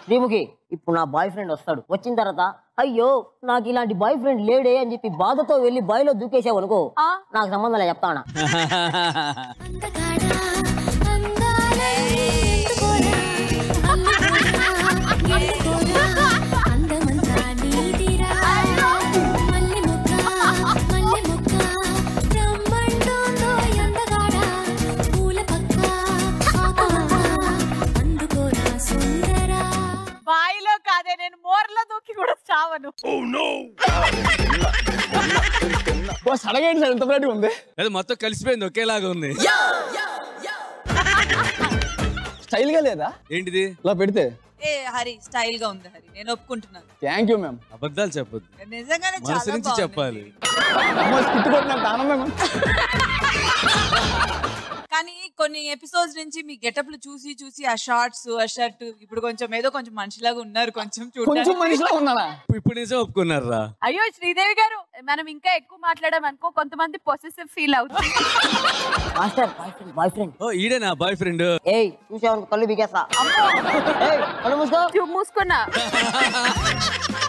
శ్రీముఖి ఇప్పుడు నా boy friend వస్తాడు వచ్చిన తర్వాత అయ్యో నాకు ఇలాంటి బాయ్ ఫ్రెండ్ లేడే అని చెప్పి బాధతో వెళ్ళి బాయ్లో దూకేసావు అనుకో ఆ. నాకు సంబంధం లేదు చెప్తానా అందగాడా అందాలని ఎత్తుకోరా అల్లుకోరా ఎత్తుకోరా అందమంతా నీదిరా మల్లె మొక్క మల్లె మొక్క రమ్మంటోందో అందగాడా పూల పక్క ఆకుపక్క అందుకోరా సుందరా బాయిలో కాదే నేను మోర్లో దూకి కూడా చావను బాస్ అడగండి సార్ ఎంత బ్రైట్గా ఉంది అది మొత్తం కలిసిపోయింది ఒకేలాగా ఉంది స్టైల్ గా లేదా ఏంటిది ఇలా పెడితే ఏ హరి స్టైల్ గా ఉంది హరి నేను ఒప్పుకుంటున్నాను థ్యాంక్ యూ మ్యామ్ అబద్ధాలు చెప్పొద్దు నిజంగానే మనసు చాలా నుంచి బాగుంది. చెప్పాలి స్కిట్ కొట్టినంత ఆనందం కానీ కొన్ని ఎపిసోడ్స్ నుంచి మీ గెటప్లు చూసి చూసి ఆ షార్ట్స్ ఆ షర్ట్ ఇప్పుడు కొంచెం ఏదో కొంచెం మనిషిలాగా ఉన్నారు కొంచెం కొంచెం చూడడానికి మనిషిలా ఉన్నానా ఇప్పుడు నిజం ఒప్పుకున్నారా అయ్యో శ్రీదేవి గారు మనం ఇంకా ఎక్కువ మాట్లాడాం అనుకో కొంతమంది పొసెసివ్ ఫీల్ అవుతుంది master boyfriend boyfriend ఓ ఈడే నా బాయ్ ఫ్రెండ్ ఏయ్ చూసావు కళ్ళు బిగేస్తా ఏయ్ కళ్ళు మూసుకో చూ- మూసుకున్నా